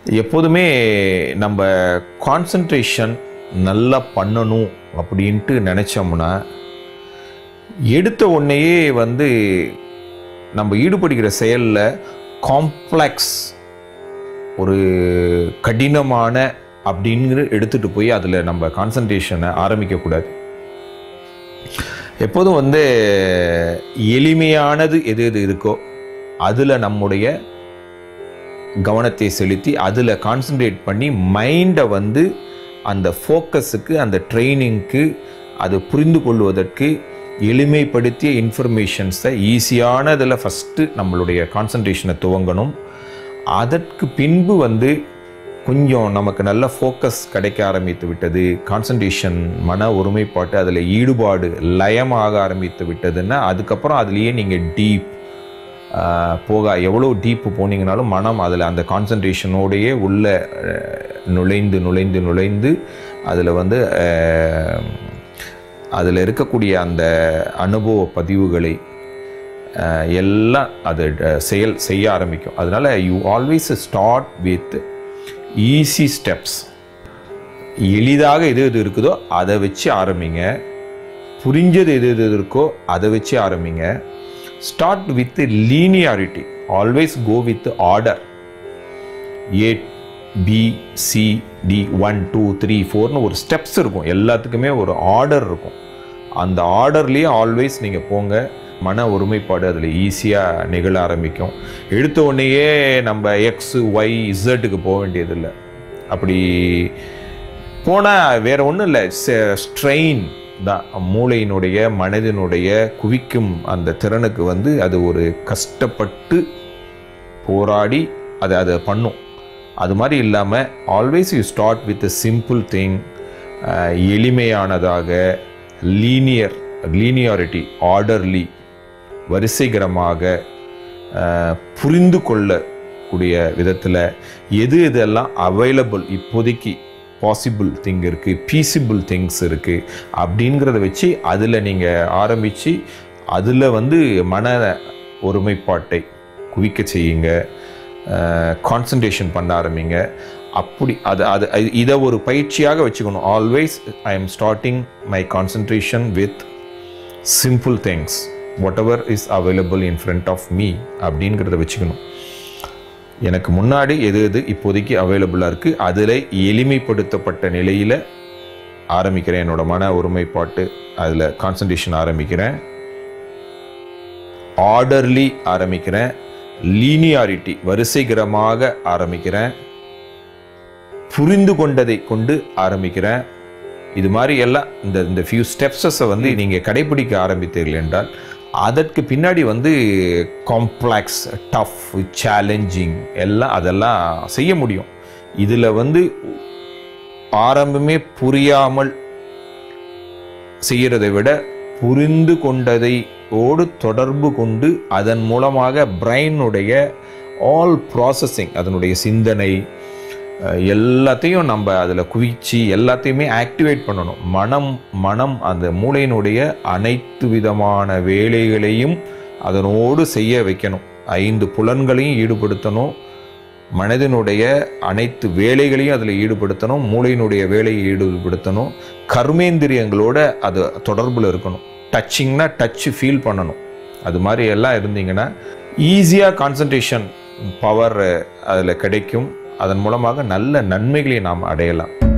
எப்போதுமே நம்ம கான்சன்ட்ரேஷன் நல்லா பண்ணணும் அப்படின்ட்டு நினச்சோம்னா எடுத்த உடனேயே வந்து நம்ம ஈடுபடுகிற செயலில் காம்ப்ளெக்ஸ் ஒரு கடினமான அப்படிங்கிற எடுத்துகிட்டு போய் அதில் நம்ம கான்சன்ட்ரேஷனை ஆரம்பிக்கக்கூடாது எப்போதும் வந்து எளிமையானது எது எது இருக்கோ அதில் நம்முடைய கவனத்தை செலுத்தி அதில் கான்சென்ட்ரேட் பண்ணி மைண்டை வந்து அந்த ஃபோக்கஸுக்கு அந்த ட்ரைனிங்க்கு அது புரிந்து கொள்வதற்கு எளிமைப்படுத்திய இன்ஃபர்மேஷன்ஸை ஈஸியானதில் ஃபஸ்ட்டு நம்மளுடைய கான்சன்ட்ரேஷனை துவங்கணும் அதற்கு பின்பு வந்து கொஞ்சம் நமக்கு நல்ல ஃபோக்கஸ் கிடைக்க ஆரம்பித்து விட்டது கான்சன்ட்ரேஷன் மன ஒருமைப்பாட்டு அதில் ஈடுபாடு லயமாக ஆரம்பித்து விட்டதுன்னா அதுக்கப்புறம் அதுலேயே நீங்கள் டீப் போக எவ்வளோ டீப்பு போனீங்கனாலும் மனம் அதில் அந்த கான்சன்ட்ரேஷனோடையே உள்ள அஹ், நுழைந்து நுழைந்து நுழைந்து அதில் வந்து அதில் இருக்கக்கூடிய அந்த அனுபவ பதிவுகளை அஹ், எல்லாம் அது அஹ், செயல் செய்ய ஆரம்பிக்கும் அதனால் you always start with easy steps எளிதாக எது எது இருக்குதோ அதை வச்சு ஆரம்பிங்க புரிஞ்சது எது எது இருக்கோ அதை வச்சு ஆரம்பிங்க start with linearity always go with order A B C D one two three ஃபோர்னு ஒரு ஸ்டெப்ஸ் இருக்கும் எல்லாத்துக்குமே ஒரு ஆர்டர் இருக்கும் அந்த ஆர்டர்லேயே ஆல்வேஸ் நீங்கள் போங்க மன ஒருமைப்பாடு அதில் ஈஸியாக நிகழ ஆரம்பிக்கும் எடுத்த உடனேயே நம்ம எக்ஸ் ஒய் இசட்டுக்கு போக வேண்டியதில்லை அப்படி போனால் வேற ஒன்றும் இல்லை ஸ்ட்ரெயின் தான் மூளையினுடைய மனதினுடைய குவிக்கும் அந்த திறனுக்கு வந்து அது ஒரு கஷ்டப்பட்டு போராடி அதை அதை பண்ணும் அது மாதிரி இல்லாமல் always you start with simple thing எளிமையானதாக லீனியர் லீனியாரிட்டி ஆர்டர்லி வரிசைகரமாக அஹ், புரிந்து கொள்ளக்கூடிய விதத்தில் எது எதெல்லாம் அவைலபிள் இப்போதைக்கு பாசிபிள் திங் இருக்குது பீசிபிள் திங்ஸ் இருக்குது அப்படிங்கிறத வச்சு அதில் நீங்கள் ஆரம்பித்து அதில் வந்து மன ஒருமைப்பாட்டை குவிக்க செய்யுங்க கான்சன்ட்ரேஷன் பண்ண ஆரம்பிங்க அப்படி அது அது அது- இதை ஒரு பயிற்சியாக வச்சுக்கணும் always I am starting my concentration with simple things whatever is available in front of me அப்படிங்கிறத வச்சுக்கணும் எனக்கு முன்னாடி எது எது இப்போதைக்கு அவைலபிளாக இருக்குது அதில் எளிமைப்படுத்தப்பட்ட நிலையில் ஆரம்பிக்கிறேன் என்னோட மன ஒருமைப்பாட்டு அதில் கான்சன்ட்ரேஷன் ஆரம்பிக்கிறேன் ஆர்டர்லி ஆரம்பிக்கிறேன் லீனியாரிட்டி வரிசைகரமாக ஆரம்பிக்கிறேன் புரிந்து கொண்டதை கொண்டு ஆரம்பிக்கிறேன் இது மாதிரி எல்லாம் இந்த இந்த ஃபியூ ஸ்டெப்ஸஸை வந்து நீங்கள் கடைபிடிக்க ஆரம்பித்தீர்கள் என்றால் அதற்கு பின்னாடி வந்து காம்ப்ளெக்ஸ் டஃப் சேலஞ்சிங் எல்லாம் அதெல்லாம் செய்ய முடியும் இதில் வந்து ஆரம்பமே புரியாமல் செய்கிறதை விட புரிந்து கொண்டதை ஓடு தொடர்பு கொண்டு அதன் மூலமாக பிரெயினுடைய ஆல் ப்ராசஸிங் அதனுடைய சிந்தனை அஹ், எல்லாத்தையும் நம்ம அதில் குவிச்சு எல்லாத்தையுமே ஆக்டிவேட் பண்ணணும் மனம் மனம் அந்த மூளையினுடைய அனைத்து விதமான வேலைகளையும் அதனோடு செய்ய வைக்கணும் ஐந்து புலன்களையும் ஈடுபடுத்தணும் மனதினுடைய அனைத்து வேலைகளையும் அதில் ஈடுபடுத்தணும் மூளையினுடைய வேலையை ஈடுபடுத்தணும் கர்மேந்திரியங்களோட அது தொடர்பில் இருக்கணும் டச்சிங்னா டச் ஃபீல் பண்ணணும் அது மாதிரி எல்லாம் இருந்தீங்கன்னா ஈஸியாக கான்சன்ட்ரேஷன் பவர் அதில் கிடைக்கும் அதன் மூலமாக நல்ல நன்மைகளை நாம் அடையலாம்